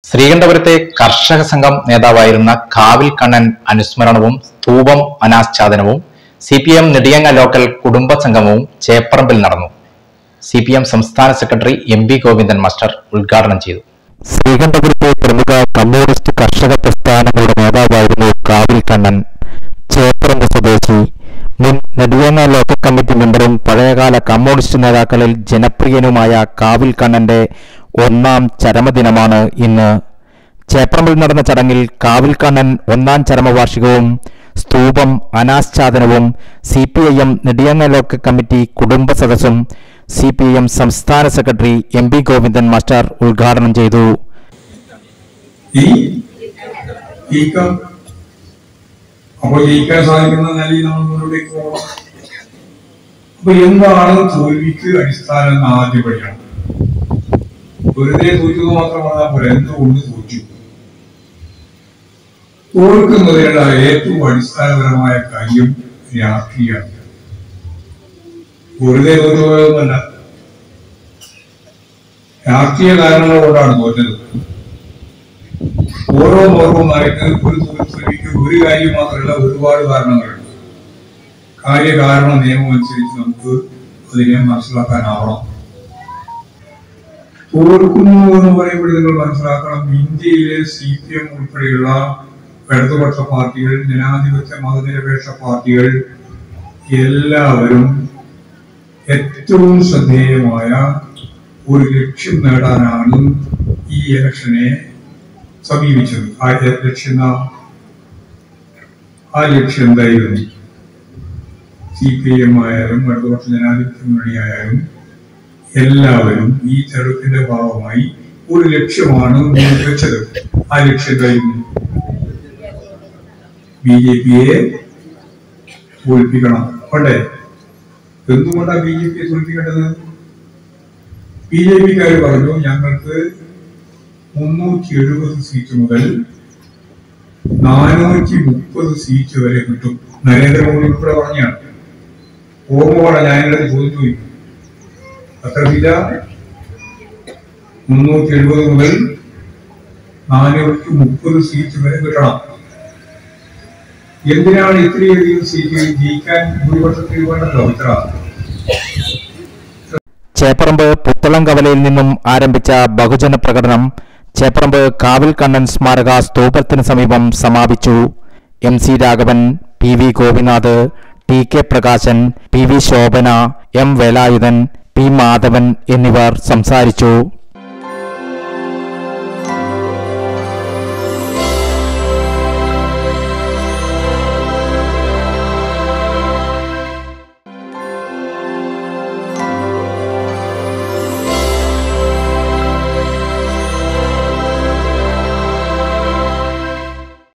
ശ്രീകണ്ഠപുരത്തെ കർഷക സംഘം നേതാവായിരുന്ന കാവിൽ കണ്ണൻ അനുസ്മരണവും സ്തൂപം അനാച്ഛാദനവും C P M Nediyanga local കുടുംബ സംഗമവും ചേപ്പറമ്പിൽ നടന്നു സി പി എം സംസ്ഥാന secretary M P Govindan master ഉദ്ഘാടനം ചെയ്തു ശ്രീകണ്ഠപുരത്തെ പ്രമുഖ കമ്മ്യൂണിസ്റ്റ് കർഷക പ്രസ്ഥാനങ്ങളുടെ നേതാവായിരുന്നു കാവിൽ കണ്ണൻ ചേപ്പറമ്പ് സ്വദേശി മുൻ നെടുവേങ്ങ ലോക്കൽ കമ്മിറ്റി മെമ്പറും പഴയകാല കമ്മ്യൂണിസ്റ്റ് നേതാക്കളിൽ ജനപ്രിയനുമായ കാവിൽ കണ്ണന്റെ ഒന്നാം ചരമദിനമാണ് ഇന്ന് ചേപ്പറമ്പിൽ നടന്ന ചടങ്ങിൽ കാവിൽ കണ്ണൻ ഒന്നാം ചരമവാർഷികവും സ്തൂപം അനാച്ഛാദനവും C P I M Nediyanga local committee കുടുംബ സദസ്സും സി പി എം സംസ്ഥാന secretary M P Govindan master ഉദ്ഘാടനം ചെയ്തു ഈ ജയിക്കാം അപ്പോൾ ജയിക്കാൻ സാധിക്കുന്ന നിലയിൽ നമ്മൾ മുന്നോട്ടേക്ക് പോകണം അപ്പൊ എന്താണ് തോൽവിക്ക് അടിസ്ഥാനം എന്ന് ആദ്യം പഠിക്കണം വെറുതെ തോറ്റത് മാത്രമാണ് പോലെ എന്തുകൊണ്ട് തോറ്റു തോൽക്കുന്നതിനുള്ള ഏറ്റവും അടിസ്ഥാനപരമായ കാര്യം രാഷ്ട്രീയമാണ് വെറുതെ തോറ്റുപോയതൊന്നുമല്ല രാഷ്ട്രീയ കാരണങ്ങൾ കൊണ്ടാണ് തോറ്റത് ഓരോ ഓരോന്നായിട്ട് ഒരു തോൽവിക്ക് ഒരു കാര്യം മാത്രമല്ല ഒരുപാട് കാരണങ്ങളുണ്ട് കാര്യകാരണ നിയമം അനുസരിച്ച് നമുക്ക് അതിനെ മനസ്സിലാക്കാനാവണം തോൽക്കുന്നു എന്ന് പറയുമ്പോൾ നിങ്ങൾ മനസ്സിലാക്കണം ഇന്ത്യയിലെ സി പി എം ഉൾപ്പെടെയുള്ള ഇടതുപക്ഷ പാർട്ടികൾ ജനാധിപത്യ മതനിരപേക്ഷ പാർട്ടികൾ എല്ലാവരും ഏറ്റവും ശ്രദ്ധേയമായ ഒരു ലക്ഷ്യം നേടാനാണ് ഈ ഇലക്ഷനെ സമീപിച്ചത് ആ ലക്ഷ്യം എന്താ? ആ ലക്ഷ്യം എന്തായിരുന്നു സി പി എം ആയാലും ഇടതുപക്ഷ ജനാധിപത്യ മുന്നണി ആയാലും എല്ലാവരും ഈ തെരഞ്ഞെടുപ്പിന്റെ ഭാഗമായി ഒരു ലക്ഷ്യമാണ് മുന്നിൽ വെച്ചത് ആ ലക്ഷ്യം എന്തായിരുന്നു ബി ജെ പിയെ തോൽപ്പിക്കണം പണ്ടേ എന്തുകൊണ്ടാണ് ബി ജെ പിയെ തോൽപ്പിക്കേണ്ടത് ബി ജെ പിക്കാർ പറഞ്ഞു ഞങ്ങൾക്ക് മുന്നൂറ്റി എഴുപത് സീറ്റ് മുതൽ നാനൂറ്റി മുപ്പത് സീറ്റ് വരെ കിട്ടും നരേന്ദ്രമോദി ഉൾപ്പെടെ പറഞ്ഞാണ് ഓർമ്മയോടെ ഞാൻ എൻ്റെ ചോദിച്ചു പോയി അത്ര സീറ്റ മുന്നൂറ്റി എഴുപത് മുതൽ നാനൂറ്റി മുപ്പത് സീറ്റ് വരെ കിട്ടണം എന്തിനാണ് ഇത്രയധികം സീറ്റ് ജയിക്കാൻ ഭൂരിപക്ഷത്തിൽ വേണ്ടല്ലോ ഇത്ര ചേപ്പറമ്പ് പുത്തളം കവലയിൽ നിന്നും ആരംഭിച്ച ബഹുജന പ്രകടനം ചേപ്പറമ്പ് കാവിൽ കണ്ണൻ സ്മാരക സ്തൂപത്തിന് സമീപം സമാപിച്ചു M C Raghavan P V Gopinath T K Prakashan P V Shobhana M Velayudhan P Madhavan എന്നിവർ സംസാരിച്ചു